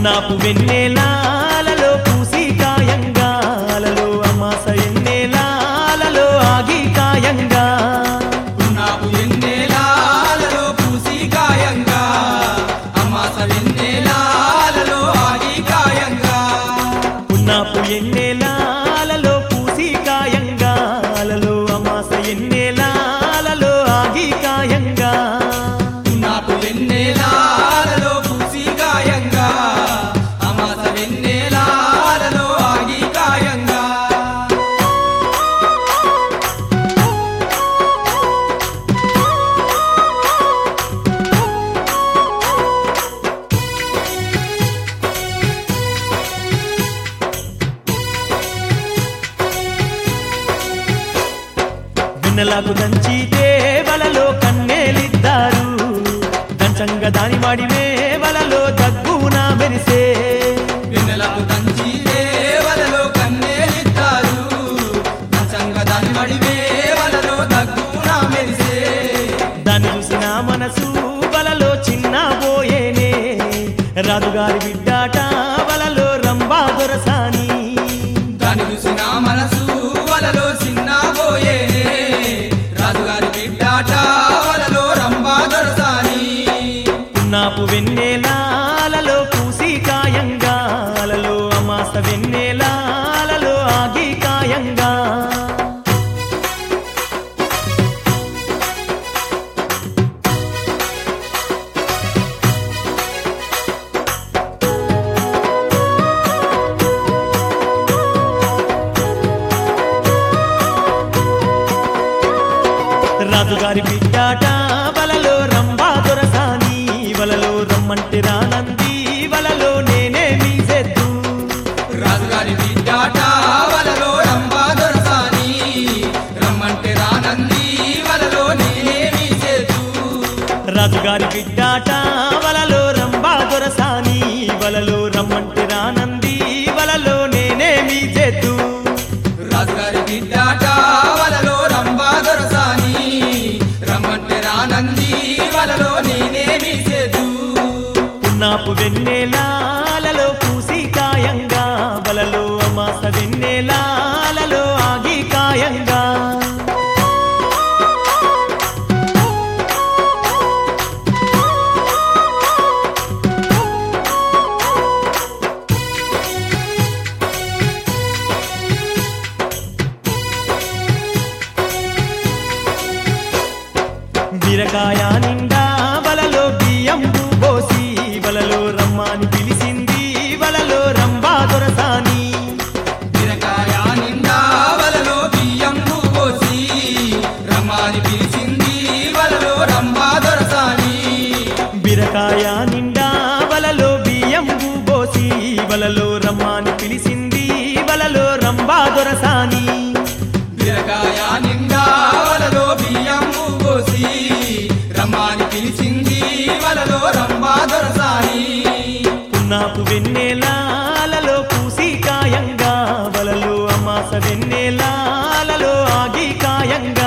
పున్నాపు వెన్నెలాలలో పూసి కాయంగాలలో అమాస ఎన్నెలాలలో ఆగి కాయంగా పున్నాపు వెన్నెలాలలో పూసి కాయంగా అమాస వెన్నెలాలలో ఆగి కాయంగా పున్నాపు ఎన్నెలాలలో పూసి కాయంగాలలో అమాస ఎన్నెలాలలో ఆగి కాయంగా పున్నాపు వెన్నెలాలలో పూసి కాయంగా అమాస వెన్నెలాలలో ఆగి కాయంగా వెన్నెలకు దంచి దేవలలో కన్నేలిద్దారు దంచంగా దాని వాడి మేవలలో దగ్గున మెరిసే వెన్నెలకు తంచి దేవలలో కన్నేలిస్తారు నచంగ దాని మడి వేవలలో దగ్గున మెరిసే దాన్ని చూసిన మనసు వలలో చిన్న పోయేనే రాజుగారి బిడ్డాట వలలో రంభా దొరసాని దాని చూసిన మనసు వలలో చిన్న పోయేనే రాజుగారి బిడ్డాట వలలో రంభా దొరసాని పున్నాపు వెన్నెలాలలో పూసి కాయంగాలలో అమాస వెన్నెలాలలో ఆగి కాయంగా రాజుగారి బిడ్డాట వలలో రంభా దొరసాని వలలో రమ్మంటే రానంది వలలో నేనే మీసెద్దు రాజుగారి బిడ్డాట వలలో రంభా దొరసాని రమ్మంటే రానంది వలలో నేనేమి చేతు రాజుగారి బిడ్డాట వలలో రంభా దొరసాని వలలో రమ్మంటే రానంది వలలో నేనే మీసెద్దు రాజుగారి బిడ్డాట వలలో రంభా దొరసాని రమ్మంటే రానంది వలలో నేనేమి చేతు పున్నాపు వెన్నెలాలలో పూసి కాయంగా వలలో అమాస వెన్నెలాలలో ఆగి కాయంగా బీరకాయ నిండా వలలో బియ్యం పోసి వలలో రమ్మని పిలిచింది వలలో రంభా దొరసాని బీరకాయ నిండా వలలో బియ్యం పోసి రమ్మని పిలిచింది వలలో రంభా దొరసాని బీరకాయ నిండా వలలో బియ్యం పోసి వలలో రమ్మని పిలిచింది వలలో రంభా దొరసాని బీరకాయ నిండా వలలో బియ్యం పోసి రమ్మని పిలిచింది వలలో రంభా దొరసాని పున్నాపు వెన్నెలాలలో పూసి కాయంగా వలలో అమాస వెన్నెలాలలో ఆగి కాయంగా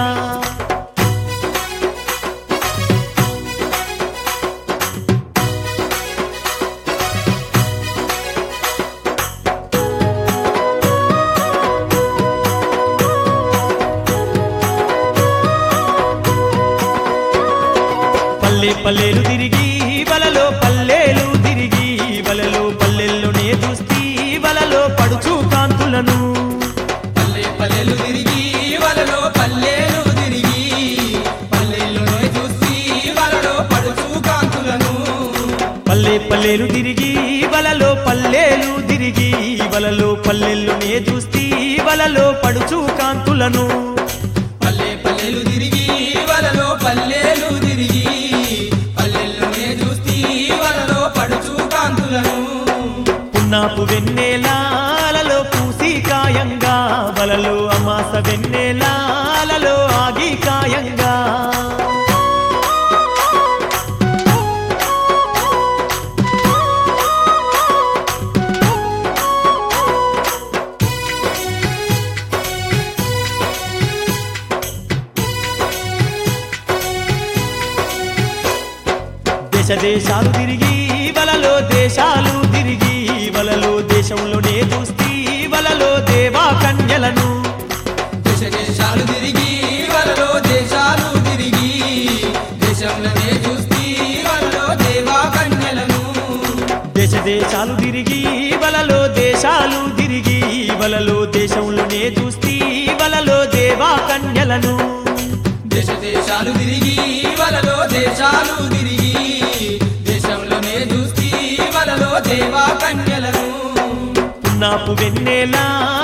పల్లె పల్లెలు తిరిగి వలలో పల్లెలు తిరిగి వలలో పల్లెల్లోనే చూస్తీ వలలో పడుచు కాంతులను పల్లె పల్లెలు తిరిగి వలలో పల్లెలు తిరిగి పల్లెల్లోనే చూసి వలలో పడుచు కాంతులను పల్లె పల్లెలు తిరిగి వలలో పల్లెలు తిరిగి వలలో పల్లెల్లోనే చూస్తీ వలలో పడుచు కాంతులను పల్లె పల్లెలు తిరిగి వలలో పల్లెలు తిరిగి పల్లెల్లోనే చూసి వలలో పడుచు కాంతులను పున్నాపు వెన్నెలాలలో పూసి కాయంగా వలలో అమాస వెన్నెలాలలో ఆగి కాయంగా దేశ దేశాలు తిరిగి వలలో దేశాలు తిరిగి వలలో దేశంలోనే చూస్తీ వలలో దేవా కన్యలను దేశ దేశాలు తిరిగి వలలో దేశాలు తిరిగి దేశంలోనే చూస్తీ వలలో దేవా కన్యలను దేశ దేశాలు తిరిగి వలలో దేశాలు తిరిగి వలలో దేశంలోనే చూస్తీ వలలో దేవా కన్యలను దేశ దేశాలు తిరిగి వలలో దేశాలు తిరిగి దేశంలోనే చూస్తీ వలలో దేవా కన్యలను పున్నాపు వెన్నెలా